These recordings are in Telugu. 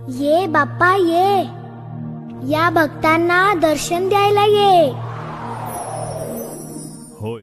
ये बाप्पा ये या भक्तांना दर्शन द्यायला ये होय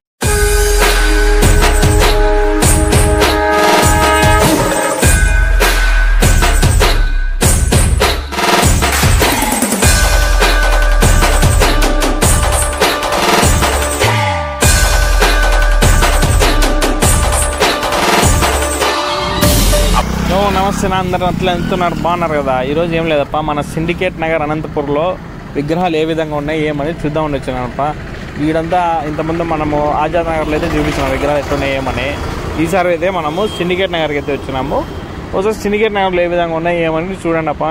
ఓ నమస్తే నా అందరూ అట్లా ఎంతున్నారు బాగున్నారు కదా ఈరోజు ఏం లేదప్ప మన సిండికేట్ నగర్ అనంతపూర్లో విగ్రహాలు ఏ విధంగా ఉన్నాయి ఏమని చూద్దామని వచ్చినానప్ప వీడంతా ఇంతకుముందు మనము ఆజాద్ నగర్లో అయితే చూపించినాం విగ్రహాలు ఎట్లున్నాయి ఏమని ఈసారి అయితే మనము సిండికేట్ నగర్కి అయితే వచ్చినాము ఒకసారి సిండికేట్ నగర్లో ఏ విధంగా ఉన్నాయి ఏమని చూడండి అప్ప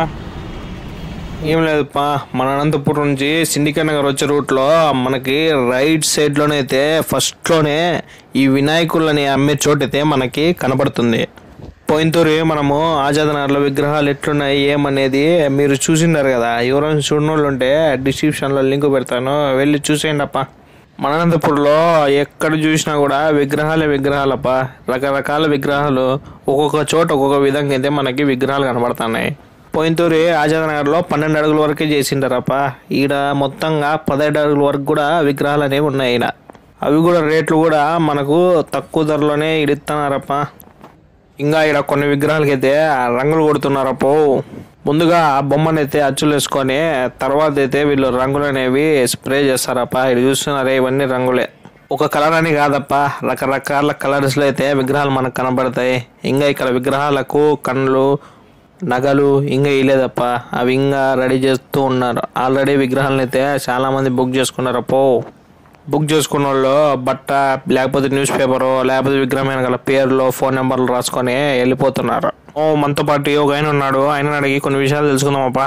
ఏం లేదప్పా మన అనంతపురం నుంచి సిండికేట్ నగర్ వచ్చే రూట్లో మనకి రైట్ సైడ్లోనే అయితే ఫస్ట్లోనే ఈ వినాయకులని అమ్మే చోటైతే మనకి కనబడుతుంది పోయినతూరి మనము ఆజాద్ నగర్లో విగ్రహాలు ఎట్లున్నాయి ఏమనేది మీరు చూసిండారు కదా ఎవరైనా చూడని వాళ్ళు ఉంటే డిస్క్రిప్షన్లో లింక్ పెడతాను వెళ్ళి చూసేయండి అప్ప మన అనంతపురంలో ఎక్కడ చూసినా కూడా విగ్రహాలే విగ్రహాలప్ప రకరకాల విగ్రహాలు ఒక్కొక్క చోట ఒక్కొక్క విధంగా అయితే మనకి విగ్రహాలు కనబడుతున్నాయి పోయినతూరి ఆజాద్ నగర్లో పన్నెండు అడుగుల వరకే చేసిండారప్ప ఈడ మొత్తంగా పదిహేడు అడుగుల వరకు కూడా విగ్రహాలు అనేవి ఉన్నాయి ఈడ అవి కూడా రేట్లు కూడా మనకు తక్కువ ధరలోనే ఇడుతున్నారప్ప ఇంకా ఇక్కడ కొన్ని విగ్రహాలకి అయితే రంగులు కొడుతున్నారప్పో ముందుగా ఆ బొమ్మను అయితే అచ్చులు వేసుకొని తర్వాత అయితే వీళ్ళు రంగులు అనేవి స్ప్రే చేస్తారప్ప ఇది చూస్తున్నారే ఇవన్నీ రంగులే ఒక కలర్ అని కాదప్ప రకరకాల కలర్స్లో అయితే విగ్రహాలు మనకు కనబడతాయి ఇంకా ఇక్కడ విగ్రహాలకు కళ్ళు నగలు ఇంకా ఇలేదప్ప అవి ఇంకా రెడీ చేస్తూ ఉన్నారు ఆల్రెడీ విగ్రహాలను అయితే చాలా మంది బుక్ చేసుకున్నారు అప్పో బుక్ చేసుకున్న వాళ్ళు బట్ట లేకపోతే న్యూస్ పేపరు లేకపోతే విగ్రహం వెనకాల పేర్లు ఫోన్ నెంబర్లు రాసుకొని వెళ్ళిపోతున్నారు ఓ మనతో పాటు ఒక ఆయన ఉన్నాడు ఆయన అడిగి కొన్ని విషయాలు తెలుసుకుందామప్పా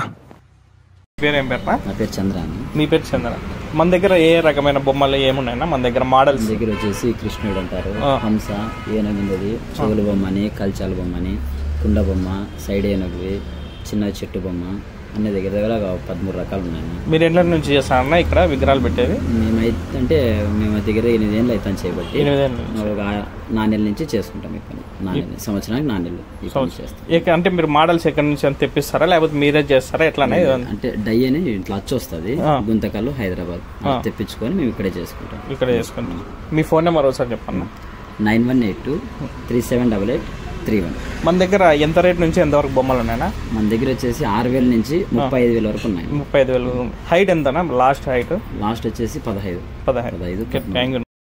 పేరేం పేరు నా పేరు చంద్ర అని మీ పేరు చంద్ర మన దగ్గర ఏ రకమైన బొమ్మలు ఏమున్నాయన్నా మన దగ్గర మోడల్స్ దగ్గర వచ్చేసి కృష్ణుడు అంటారు ఆ. హంస ఏనుగుందది చెవుల బొమ్మ అని కల్చాల బొమ్మ అని కుండ బొమ్మ సైడ్ ఏనుగువి చిన్న చెట్టు బొమ్మ అన్ని దగ్గర దగ్గర ఒక పదమూడు రకాలు ఉన్నాయి మీరు ఎట్ల నుంచి చేస్తారన్నా ఇక్కడ విగ్రహాలు పెట్టేవి మేమైతే అంటే మేము దగ్గర ఎనిమిది ఏళ్ళు అవుతాం చేయబట్టి ఎనిమిదేళ్ళు ఒక నాణ్యల నుంచి చేసుకుంటాం ఈ పని నాణ్యలు సంవత్సరానికి నాణ్యలు ఈ పని చేస్తాం ఇక అంటే మీరు మోడల్స్ ఎక్కడి నుంచి అని తెప్పిస్తారా లేకపోతే మీరే చేస్తారా ఎట్లానే అంటే డై అని ఇట్లా అచ్చు వస్తుంది ఆ. గుంతకల్లు హైదరాబాద్ అది తెప్పించుకొని మేము ఇక్కడే చేసుకుంటాం ఇక్కడ చేసుకుంటాం మీ ఫోన్ నెంబర్ ఒకసారి చెప్పన్నా nine one eight two three seven double eight three one మన దగ్గర ఎంత రేట్ నుంచి ఎంతవరకు బొమ్మలు ఉన్నాయన్నా మన దగ్గర వచ్చేసి ఆరు వేల నుంచి ముప్పై ఐదు వేల వరకు ఉన్నాయి ముప్పై ఐదు వేలు హైట్ ఎంతనా లాస్ట్ హైట్ లాస్ట్ వచ్చేసి పదహైదు పదహైదు పదహైదు థ్యాంక్ యూ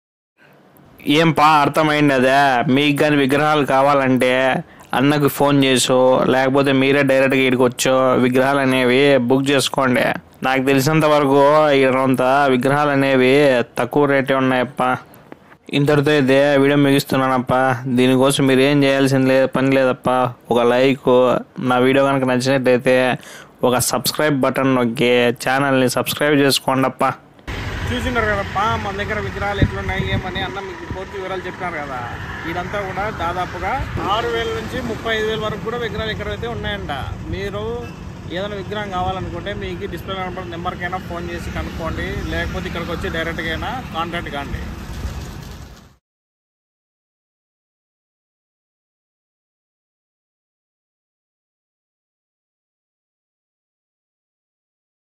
ఏం పా అర్థమైంది అదే మీకు కానీ విగ్రహాలు కావాలంటే అన్నకు ఫోన్ చేసో లేకపోతే మీరే డైరెక్ట్గా ఇక్కడికి వచ్చో విగ్రహాలు అనేవి బుక్ చేసుకోండి నాకు తెలిసినంత వరకు ఇక్కడంతా విగ్రహాలు అనేవి తక్కువ రేటే ఉన్నాయప్ప ఇంతటితో అయితే వీడియో ముగిస్తున్నానప్ప దీనికోసం మీరు ఏం చేయాల్సింది లేదు పని లేదప్ప ఒక లైక్ నా వీడియో కనుక నచ్చినట్టయితే ఒక సబ్స్క్రైబ్ బటన్ నొక్కి ఛానల్ని సబ్స్క్రైబ్ చేసుకోండి అప్ప చూసినారు కదప్పా మన దగ్గర విగ్రహాలు ఎట్లున్నాయి ఏమని అన్న మీకు పూర్తి వివరాలు చెప్పినారు కదా ఇదంతా కూడా దాదాపుగా ఆరు వేల నుంచి ముప్పై ఐదు వేల వరకు కూడా విగ్రహాలు ఇక్కడ అయితే ఉన్నాయంట మీరు ఏదైనా విగ్రహం కావాలనుకుంటే మీకు డిస్ప్లే నెంబర్ నెంబర్కైనా ఫోన్ చేసి కనుక్కోండి లేకపోతే ఇక్కడికి వచ్చి డైరెక్ట్గా అయినా కాంటాక్ట్ కాండి